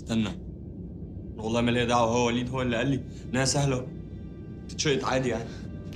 استنى والله ما ليا دعوه هو وليد هو اللي قال لي انها سهله تتشقط عادي يعني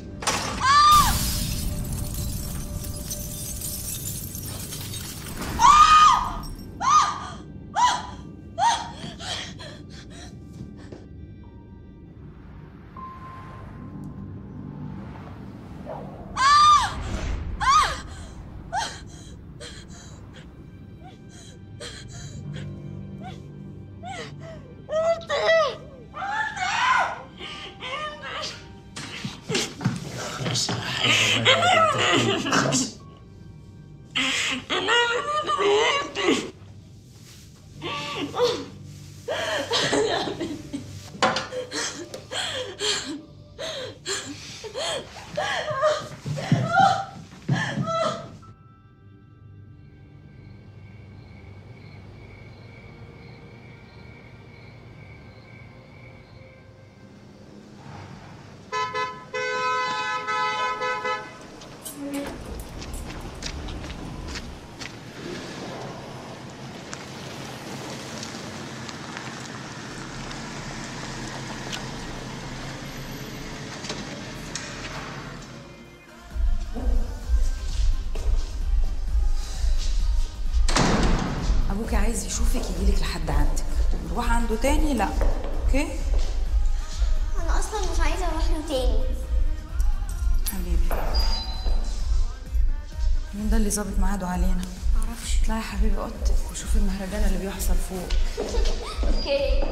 ابوكي عايز يشوفك يجيلك لحد عندك نروح عنده تاني لا اوكي انا اصلا مش عايزه اروح له تاني حبيبي مين ده اللي ظابط ميعاده علينا معرفش اطلعي يا حبيبي اوضتك وشوفي المهرجان اللي بيحصل فوق اوكي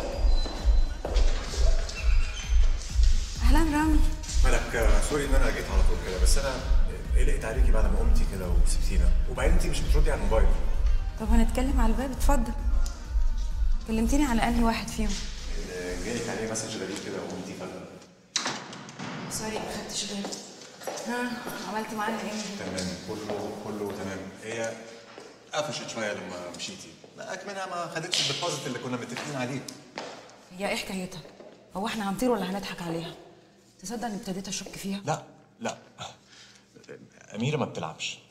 اهلا رامي مالك آه، سوري ان انا جيت على طول كده بس انا قلقت عليكي بعد ما قمتي كده وسبتينا وبعدين انت مش بتردي على الموبايل طب هنتكلم على الباب اتفضل كلمتيني على انهي واحد فيهم اللي جالك عليه مسج غريب كده وقمتي فجاه سوري ما خدتش بالي ها عملتي معاها ايه تمام كله كله تمام هي قفشت شويه لما مشيتي لا اكمنها ما خدتش الديبوزيت اللي كنا متفقين عليه هي ايه حكايتها هو احنا هنطير ولا هنضحك عليها تصدق اني ابتديت اشك فيها لا لا اميره ما بتلعبش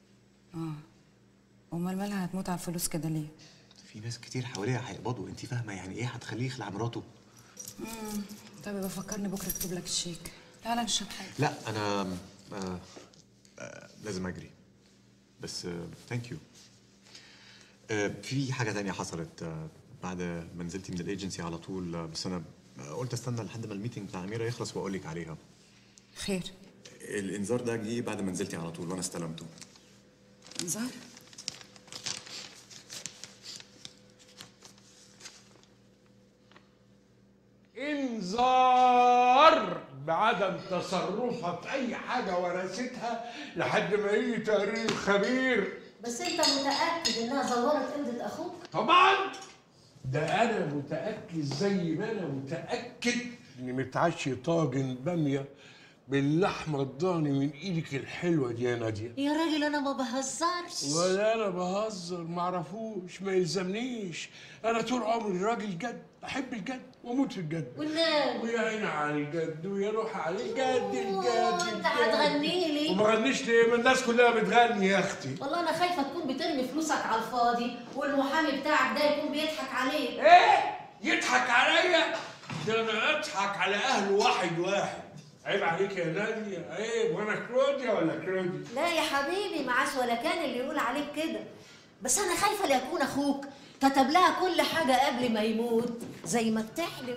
امال مالها هتموت على الفلوس كده ليه في ناس كتير حواليها هيقبضوا انت فاهمه يعني ايه هتخليه يخلع مراته طب يبقى فكرني بكره اكتب لك الشيك تعالى نشرب حاجه لا انا آه آه لازم اجري بس ثانك يو في حاجه تانية حصلت آه بعد ما نزلتي من الايجنسي على طول آه بس انا آه، قلت استنى لحد ما الميتنج بتاع اميره يخلص واقول لك عليها خير الانذار ده جه بعد ما نزلتي على طول وانا استلمته انذار انذار بعدم تصرفها في اي حاجه ورثتها لحد ما يجي تقرير خبير بس انت متاكد انها زورت قلة اخوك طبعا ده انا متاكد زي ما انا متاكد اني متعشي طاجن باميه باللحمه الضاني من ايدك الحلوه دي يا ناديه يا راجل انا ما بهزرش ولا انا بهزر معرفوش ما يلزمنيش انا طول عمري راجل جد احب الجد واموت في الجد والنبي ويا عيني على الجد ويا روح على الجد الجد انت الجد. هتغني لي وما غنيش ليه ما الناس كلها بتغني يا اختي والله انا خايفه تكون بترمي فلوسك على الفاضي والمحامي بتاعك ده يكون بيضحك عليك ايه يضحك عليا ده انا اضحك على اهله واحد واحد عيب عليك يا نادية عيب وانا كلوديا ولا كلودي لا يا حبيبي معاش ولا كان اللي يقول عليك كده بس انا خايفه ليكون اخوك كتب لها كل حاجه قبل ما يموت زي ما بتحلف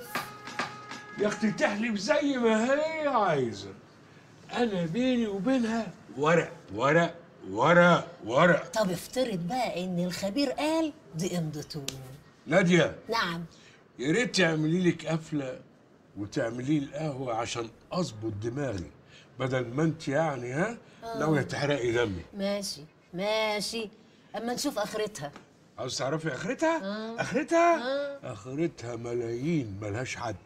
يا اختي تحلف زي ما هي عايزه انا بيني وبينها ورق ورق ورق ورق طب افترض بقى ان الخبير قال دي امضته نادية نعم يا ريت تعملي لك قفله وتعملي لي القهوه عشان اظبط دماغي بدل ما انت يعني ها ناويه تحرقي دمي ماشي ماشي اما نشوف اخرتها عاوز تعرفي اخرتها؟ اخرتها؟ اخرتها ملايين ملهاش حد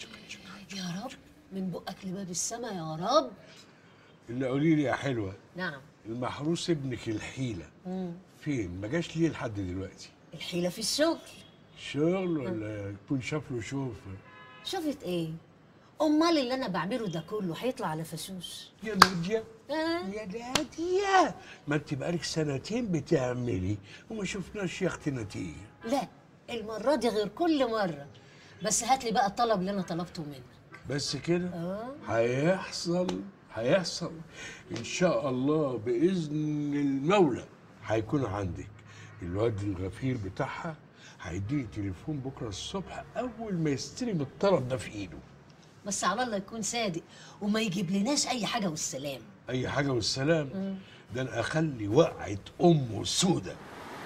يا رب من بقك لباب السما يا رب اللي قولي لي يا حلوه نعم المحروس ابنك الحيله فين؟ ما جاش ليه لحد دلوقتي؟ الحيله في الشغل شغل ولا يكون شاف له شوف شفت ايه امال اللي انا بعمله ده كله هيطلع على فشوش يا ناديه آه. يا ناديه ما انت بقالك سنتين بتعملي وما شفناش يا اختي نتيجه لا المره دي غير كل مره بس هات لي بقى الطلب اللي انا طلبته منك بس كده اه هيحصل هيحصل ان شاء الله باذن المولى هيكون عندك الواد الغفير بتاعها هيديني تليفون بكره الصبح اول ما يستلم الطلب ده في ايده بس على الله يكون صادق وما يجيب لناش اي حاجه والسلام اي حاجه والسلام ده انا اخلي وقعه امه سودة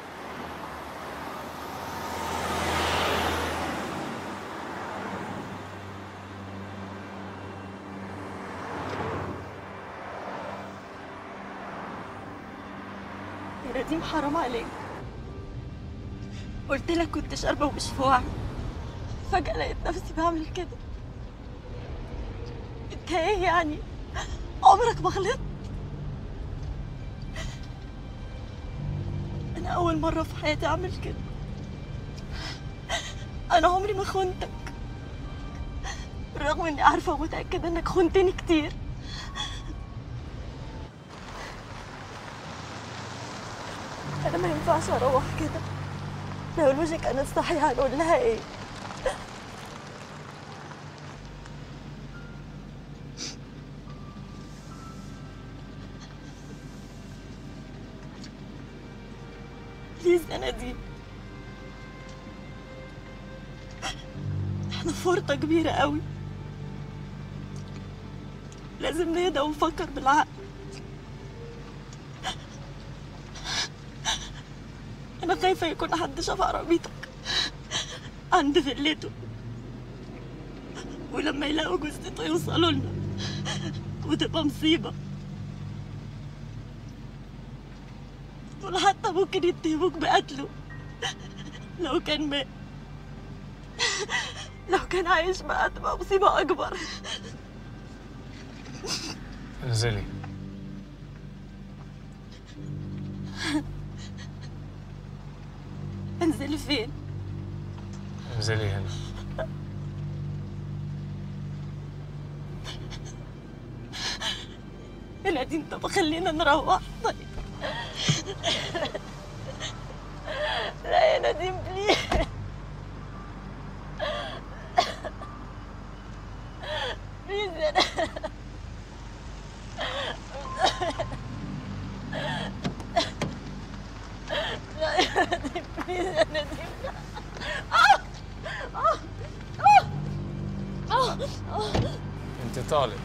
يا نديم حرام عليك قلت لك كنت شاربه ومش في وعي فجأة لقيت نفسي بعمل كده انت ايه يعني عمرك ما غلطت انا اول مرة في حياتي اعمل كده انا عمري ما خنتك بالرغم اني عارفة ومتأكدة انك خنتني كتير انا ما ينفعش اروح كده لو لوجي كانت صحيحه هنقول لها ايه بليز يا نديم احنا في ورطه كبيره قوي لازم نهدى ونفكر بالعقل أنا خايفة يكون حد شاف عربيتك عند فيلته ولما يلاقوا جثته يوصلوا لنا وتبقى مصيبة دول حتى ممكن يتهموك بقتله لو كان مات لو كان عايش بقى تبقى مصيبة أكبر انزلي انزلي فين؟ انزلي هنا يا نادين طب خلينا نروح طيب لا يا نادين بليز بليز يا نادين لا يا نادين بليز يا نادين لا. آه! آه! آه! آه! انت طالب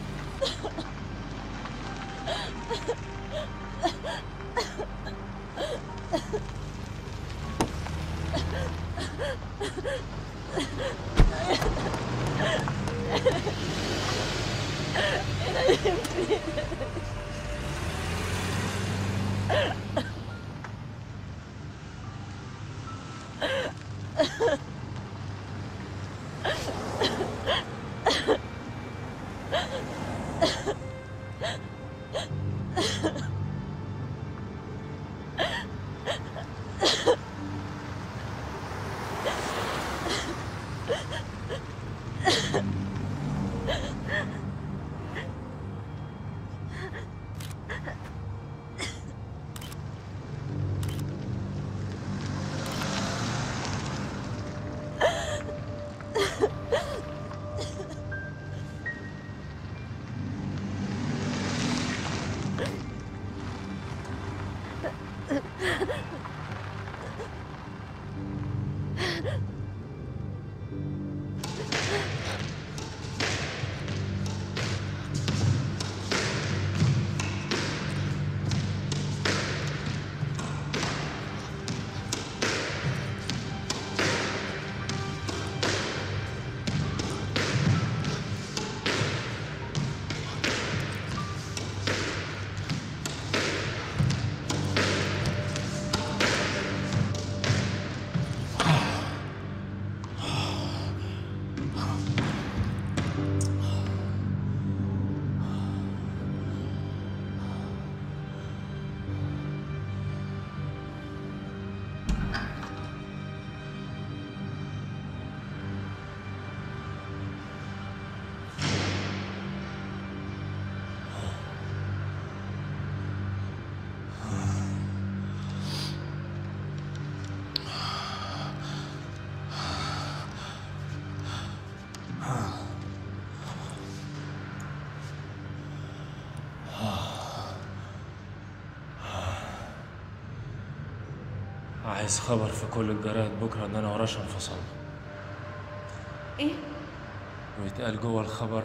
عايز خبر في كل الجرايد بكره ان انا ورشا انفصلنا ايه ويتقال جوه الخبر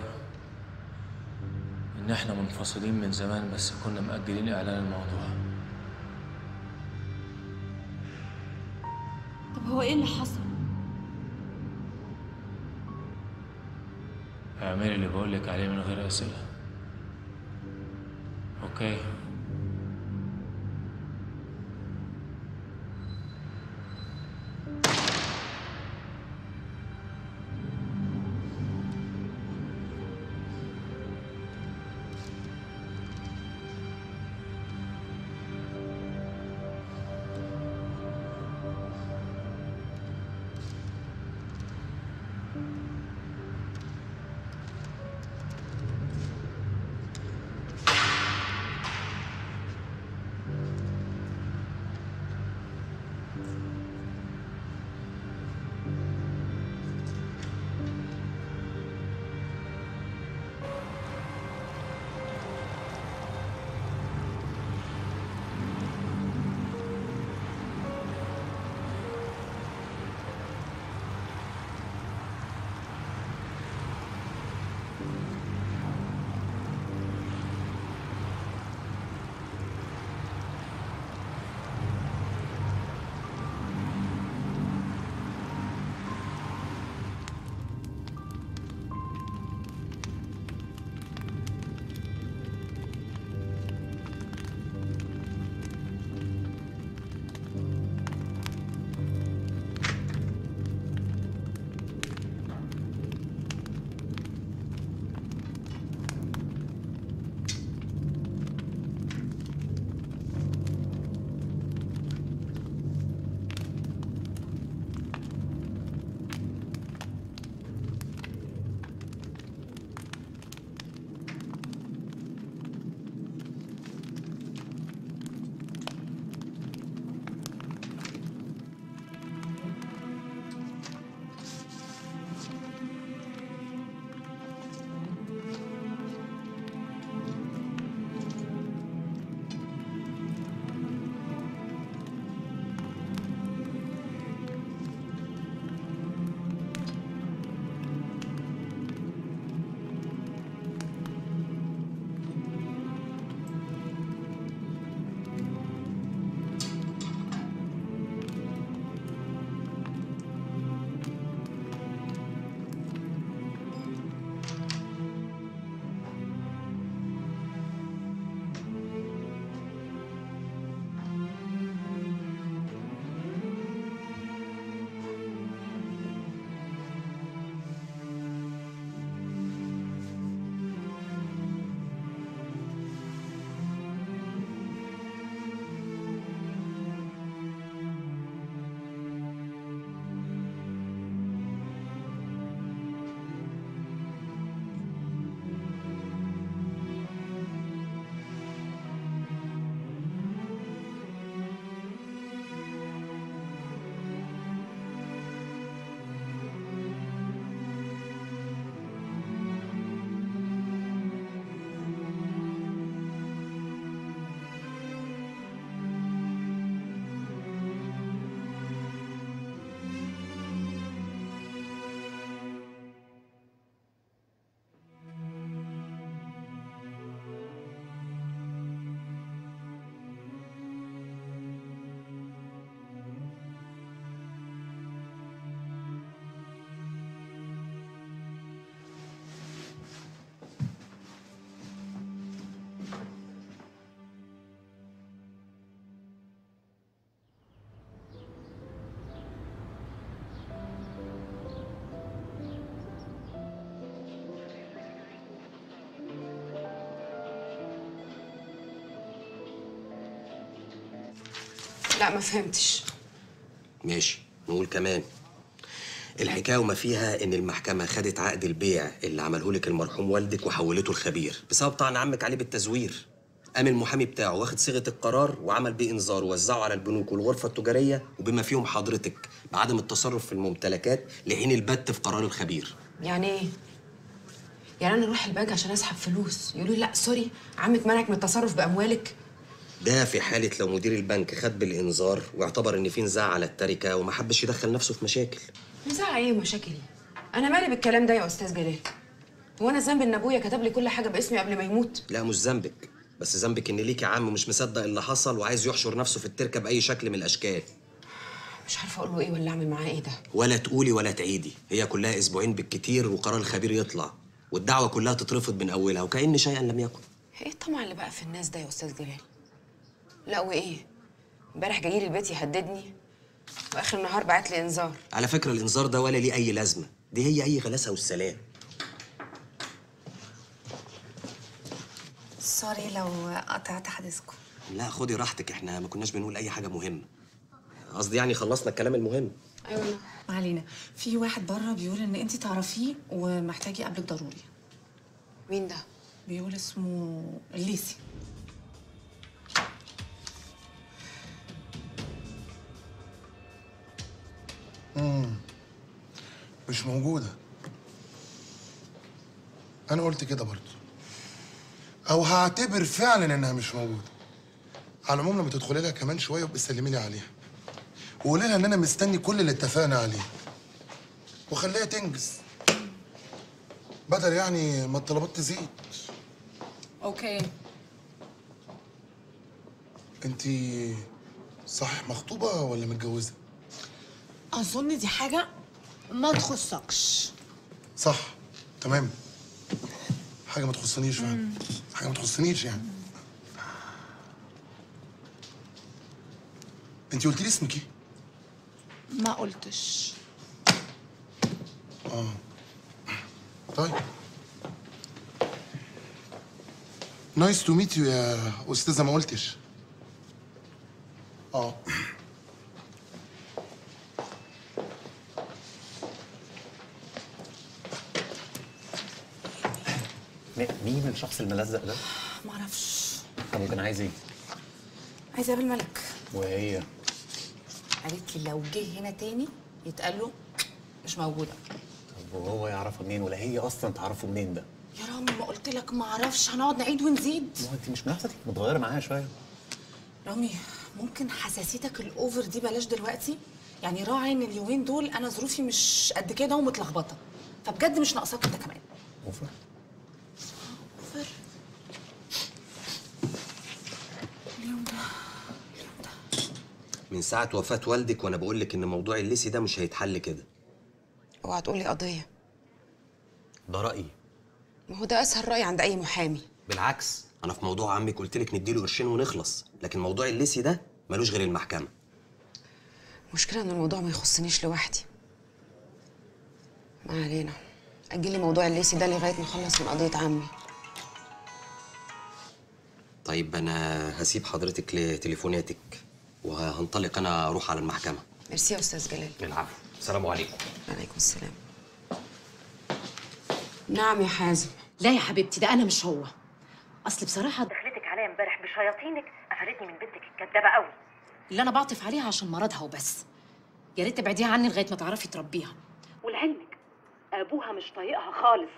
ان احنا منفصلين من زمان بس كنا مأجلين اعلان الموضوع طب هو ايه اللي حصل اعملي اللي بقولك عليه من غير اسئله اوكي لا ما فهمتش ماشي نقول كمان الحكايه وما فيها ان المحكمه خدت عقد البيع اللي عمله لك المرحوم والدك وحولته الخبير بسبب طعن عمك عليه بالتزوير قام المحامي بتاعه واخد صيغه القرار وعمل بيه انذار ووزعه على البنوك والغرفه التجاريه وبما فيهم حضرتك بعدم التصرف في الممتلكات لحين البت في قرار الخبير يعني ايه يعني انا اروح البنك عشان اسحب فلوس يقولوا لي لا سوري عمك منعك من التصرف باموالك ده في حالة لو مدير البنك خد بالإنذار واعتبر إن في نزاع على التركة وما حبش يدخل نفسه في مشاكل نزاع ايه ومشاكل ايه انا مالي بالكلام ده يا استاذ جلال هو انا ذنبي ان ابويا كتب لي كل حاجه باسمي قبل ما يموت لا مش ذنبك بس ذنبك إن ليك يا عم مش مصدق اللي حصل وعايز يحشر نفسه في التركة بأي شكل من الأشكال مش عارفه اقول له ايه ولا اعمل معاه ايه ده ولا تقولي ولا تعيدي هي كلها أسبوعين بالكتير وقرار الخبير يطلع والدعوة كلها تترفض من أولها وكأن شيئا لم يكن ايه الطمع اللي بقى في الناس ده يا استاذ جلال لا وايه امبارح جاي لي البيت يهددني واخر النهار بعت لي انذار على فكرة الإنذار ده ولا ليه أي لازمة دي هي أي غلاسة والسلام سوري لو قطعت حديثكم لا خدي راحتك احنا ما كناش بنقول أي حاجة مهمة قصدي يعني خلصنا الكلام المهم ايوه ما علينا في واحد بره بيقول ان انت تعرفيه ومحتاج يقابلك ضروري مين ده بيقول اسمه الليسي مم. مش موجودة أنا قلت كده برضه أو هعتبر فعلا إنها مش موجودة على العموم لما تدخلي لها كمان شوية وابقي سلمي لي عليها وقولي لها إن أنا مستني كل اللي اتفقنا عليه وخليها تنجز بدل يعني ما الطلبات تزيد اوكي انت صح مخطوبة ولا متجوزة؟ اظن دي حاجه ما تخصكش صح تمام حاجة ما تخصنيش فعلا حاجة ما تخصنيش يعني انت قلت لي اسمك ايه؟ ما قلتش اه طيب نايس تو ميت يو يا استاذة ما قلتش اه مين الشخص الملزق ده؟ معرفش طب وكان عايز ايه؟ عايزه اقابل ملك وهي قالت لي لو جه هنا تاني يتقال له مش موجوده طب وهو يعرفها منين ولا هي اصلا تعرفه منين ده؟ يا رامي ما قلت لك ما اعرفش هنقعد نعيد ونزيد ما هو انت مش ملاحظه انك متغيره معاها شويه رامي ممكن حساسيتك الاوفر دي بلاش دلوقتي يعني راعي ان اليومين دول انا ظروفي مش قد كده ومتلخبطه فبجد مش ناقصاك انت كمان اوفر اوفر اليوم ده من ساعة وفاة والدك وأنا بقول لك إن موضوع الليسي ده مش هيتحل كده اوعى تقول لي قضيه ده رأيي ما هو ده اسهل راي عند اي محامي بالعكس أنا في موضوع عمك قلت لك نديله قرشين ونخلص لكن موضوع الليسي ده ملوش غير المحكمة المشكله ان الموضوع ما يخصنيش لوحدي ما علينا اجلي موضوع الليسي ده لغايه ما اخلص من قضيه عمي طيب أنا هسيب حضرتك لتليفوناتك وهنطلق أنا أروح على المحكمة ميرسي يا استاذ جلال العفو السلام عليكم عليكم السلام نعم يا حازم لا يا حبيبتي ده انا مش هو اصل بصراحه دخلتك عليا امبارح بشياطينك قفلتني من بنتك الكدابه قوي اللي انا بعطف عليها عشان مرضها وبس يا ريت تبعديها عني لغايه ما تعرفي تربيها ولعلمك ابوها مش طايقها خالص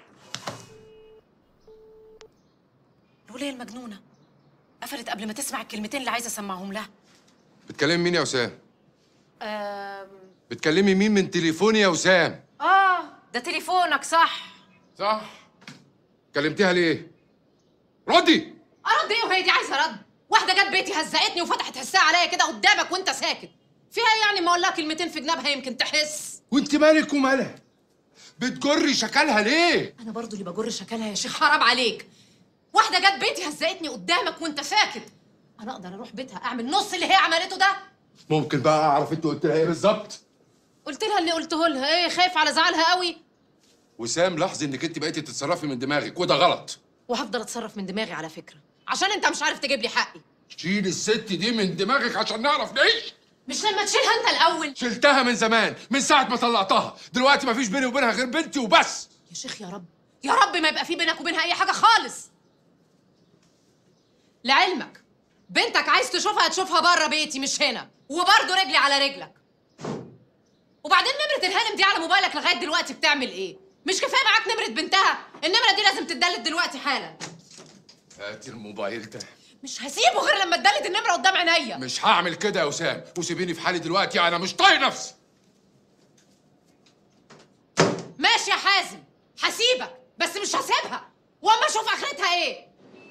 الوليه المجنونه قفلت قبل ما تسمع الكلمتين اللي عايزه اسمعهم لها بتكلمي مين يا وسام؟ آم... بتكلمي مين من تليفوني يا وسام؟ اه ده تليفونك صح صح كلمتيها ليه؟ ردي ارد ايه وهي دي عايزه رد واحده جت بيتي هزقتني وفتحت حسها عليا كده قدامك وانت ساكت فيها إيه يعني ما اقول لها كلمتين في جنابها يمكن تحس وانت مالك ومالها؟ بتجري شكلها ليه؟ انا برضو اللي بجر شكلها يا شيخ حرام عليك واحده جت بيتي هزقتني قدامك وانت ساكت انا اقدر اروح بيتها اعمل نص اللي هي عملته ده ممكن بقى اعرف انت قلت لها ايه بالظبط؟ قلت لها اللي قلته لها ايه خايف على زعلها قوي وسام لاحظي انك انت بقيتي تتصرفي من دماغك وده غلط وهفضل اتصرف من دماغي على فكره عشان انت مش عارف تجيب لي حقي شيل الست دي من دماغك عشان نعرف نعيش مش لما تشيلها انت الاول شلتها من زمان من ساعة ما طلقتها دلوقتي مفيش بيني وبينها غير بنتي وبس يا شيخ يا رب يا رب ما يبقى في بينك وبينها اي حاجه خالص لعلمك بنتك عايز تشوفها تشوفها بره بيتي مش هنا وبرضه رجلي على رجلك وبعدين نمرة الهانم دي على موبايلك لغاية دلوقتي بتعمل ايه؟ مش كفاية معاك نمرة بنتها؟ النمرة دي لازم تدلت دلوقتي حالا هاتي الموبايل ده مش هسيبه غير لما اتدلت النمره قدام عينيا مش هعمل كده يا وسام وسيبيني في حالي دلوقتي انا مش طايق نفسي ماشي يا حازم هسيبك بس مش هسيبها واما اشوف اخرتها ايه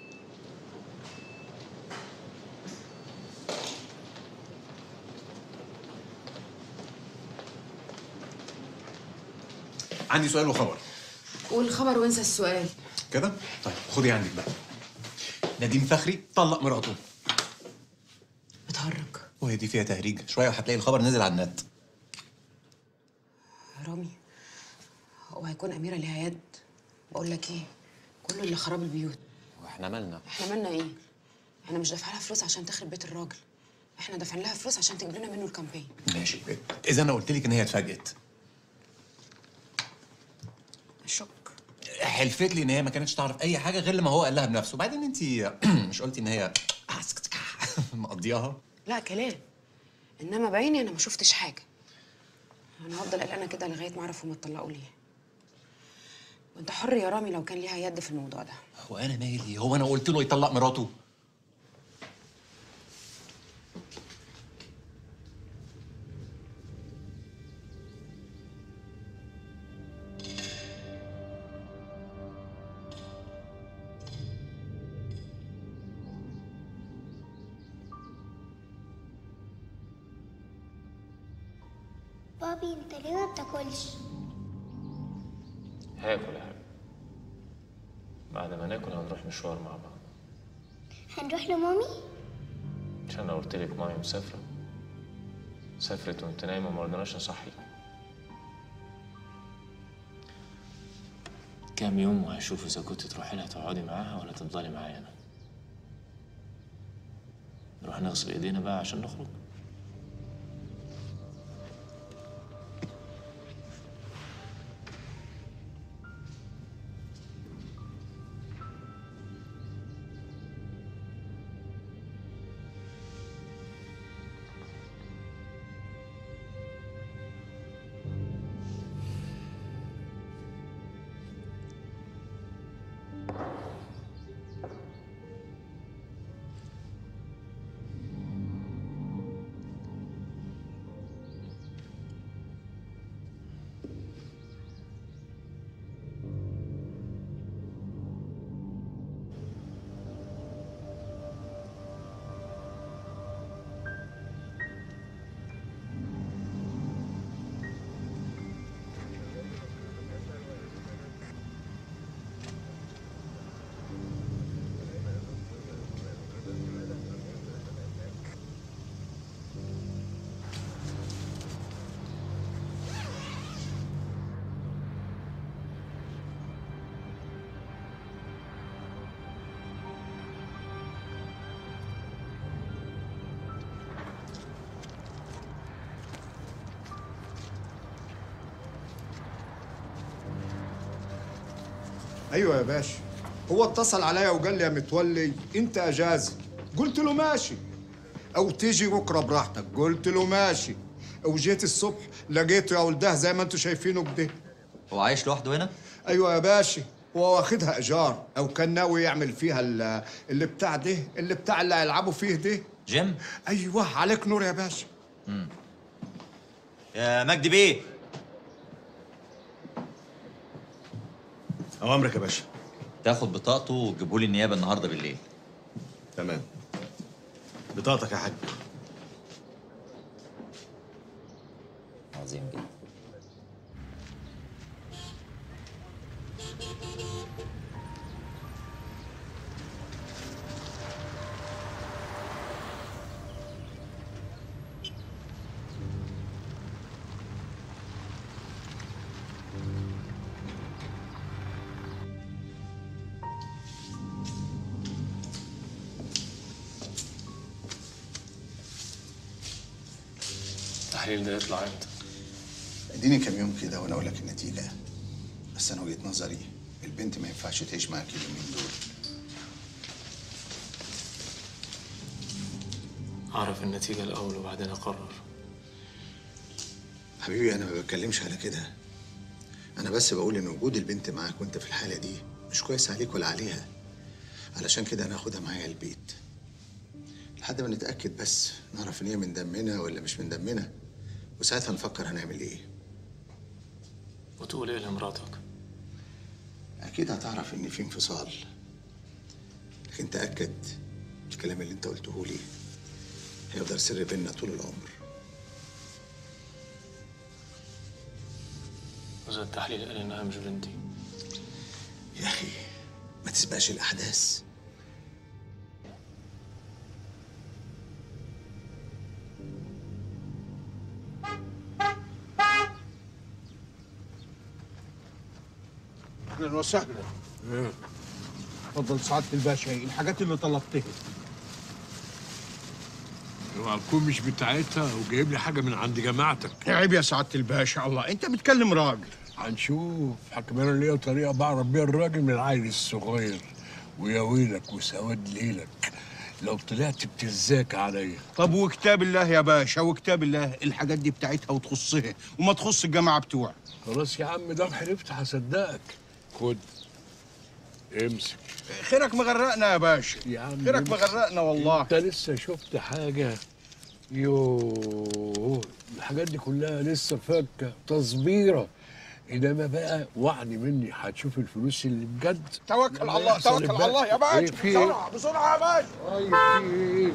عندي سؤال وخبر قول خبر وانسى السؤال كده طيب خدي عندك بقى نديم فخري طلق مراته بتهرج وهي دي فيها تهريج شويه وهتلاقي الخبر نزل على النت رامي هو هيكون اميره ليها يد بقول لك ايه كله اللي خراب البيوت واحنا مالنا احنا مالنا ايه احنا مش دافعين لها فلوس عشان تخرب بيت الراجل احنا دافعين لها فلوس عشان تجيب لنا منه الكامبين ماشي اذا انا قلت لك ان هي اتفاجئت الشك حلفت لي ان هي ما كانتش تعرف اي حاجه غير لما هو قال لها بنفسه بعدين انت مش قلتي ان هي مقضياها لا كلام انما بعيني انا ما شفتش حاجه انا هفضل قلقانه كده لغايه ما اعرف هما اتطلقوا ليه وانت حر يا رامي لو كان ليها يد في الموضوع ده هو انا مالي هو انا قلت له يطلق مراته بابي انت ليه ما بتاكلش هاكل يا حبيبي بعد ما ناكل هنروح مشوار مع بعض هنروح لمامي عشان انا قلت لك مامي مسافره سافرت وانت نايمه ما رضناش نصحيك كام يوم وهشوف اذا كنت تروحي لها تقعدي معاها ولا تفضلي معايا انا نروح نغسل ايدينا بقى عشان نخرج ايوه يا باشا هو اتصل عليا وقال لي يا متولي انت اجازه قلت له ماشي او تيجي بكره براحتك قلت له ماشي وجيت الصبح لقيته يا ولده زي ما انتم شايفينه كده هو عايش لوحده هنا؟ ايوه يا باشا هو واخدها ايجار او كان ناوي يعمل فيها ال- اللي بتاع ده اللي بتاع اللي هيلعبوا فيه ده جيم؟ ايوه عليك نور يا باشا مم. يا مجدي بيه اوامرك يا باشا تاخد بطاقته وتجيبه لي النيابه النهارده بالليل تمام بطاقتك يا حاج عظيم جدا التحليل ده يطلع امتى؟ اديني كام يوم كده وانا اقول لك النتيجه بس انا وجهه نظري البنت ما ينفعش تعيش معاك اليومين دول اعرف النتيجه الاول وبعدين اقرر حبيبي انا ما بتكلمش على كده انا بس بقول ان وجود البنت معاك وانت في الحاله دي مش كويس عليك ولا عليها علشان كده انا هاخدها معايا البيت لحد ما نتاكد بس نعرف ان هي من دمنا ولا مش من دمنا وساعتها نفكر هنعمل ايه وتقول ايه لمراتك اكيد هتعرف ان في انفصال لكن تاكد الكلام اللي انت قلته لي هيفضل سر بيننا طول العمر وإذا التحليل قال إنها مش بنتي يا اخي ما تسبقش الاحداث اهلا وسهلا اتفضل سعاده الباشا الحاجات اللي طلبتها اوعى تكون مش بتاعتها وجايب لي حاجه من عند جماعتك عيب يا سعاده الباشا الله انت بتكلم راجل هنشوف حكم انا ليا طريقه بعرف بيها الراجل من العيل الصغير ويا ويلك وسواد ليلك لو طلعت بتزاك عليا طب وكتاب الله يا باشا وكتاب الله الحاجات دي بتاعتها وتخصها وما تخص الجماعه بتوعك خلاص يا عم ده حلفت هصدقك خد امسك خيرك مغرقنا يا باشا يا عم خيرك امسك. مغرقنا والله انت لسه شفت حاجه يوه الحاجات دي كلها لسه فاكه تصبيره انما بقى وعد مني هتشوف الفلوس اللي بجد توكل على الله يحصل توكل على الله يا الباقي. باشا ايه في ايه؟ بسرعه بسرعه يا باشا طيب في ايه؟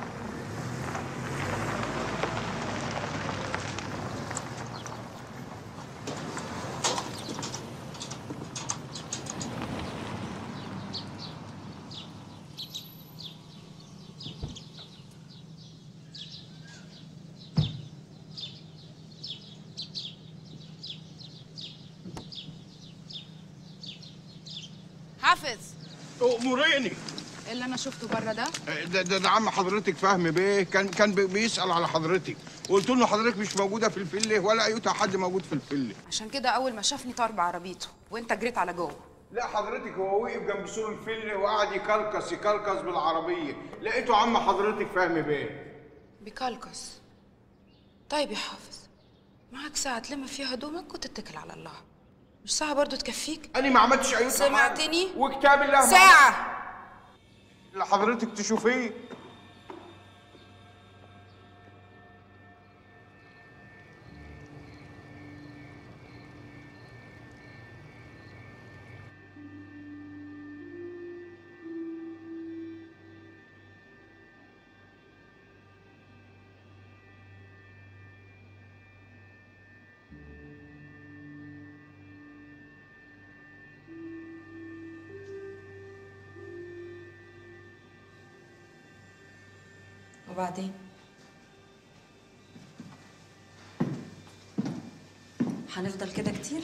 حافظ اموريني إيه اللي انا شفته بره ده ده, ده, ده عم حضرتك فهمي بيه كان كان بي- بيسال على حضرتك قلت له حضرتك مش موجوده في الفله ولا ايوتا حد موجود في الفله عشان كده اول ما شافني طار بعربيته وانت جريت على جوه لا حضرتك هو وقف جنب سور الفله وقعد يكلكس يكلكس بالعربيه لقيته عم حضرتك فهمي بيه بيكلكس طيب يا حافظ معاك ساعة تلم فيها هدومك وتتكل على الله مش ساعة برضو تكفيك انا ما عملتش ايوتا سمعتني وكتاب الله ما- ساعة اللي حضرتك تشوفيه وبعدين هنفضل كده كتير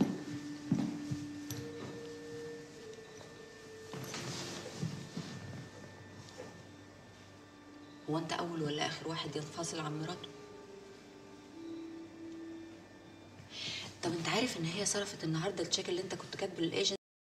هو انت اول ولا اخر واحد ينفصل عن مراته طب انت عارف ان هي صرفت النهارده التشيك اللي انت كنت كاتبه للايجنت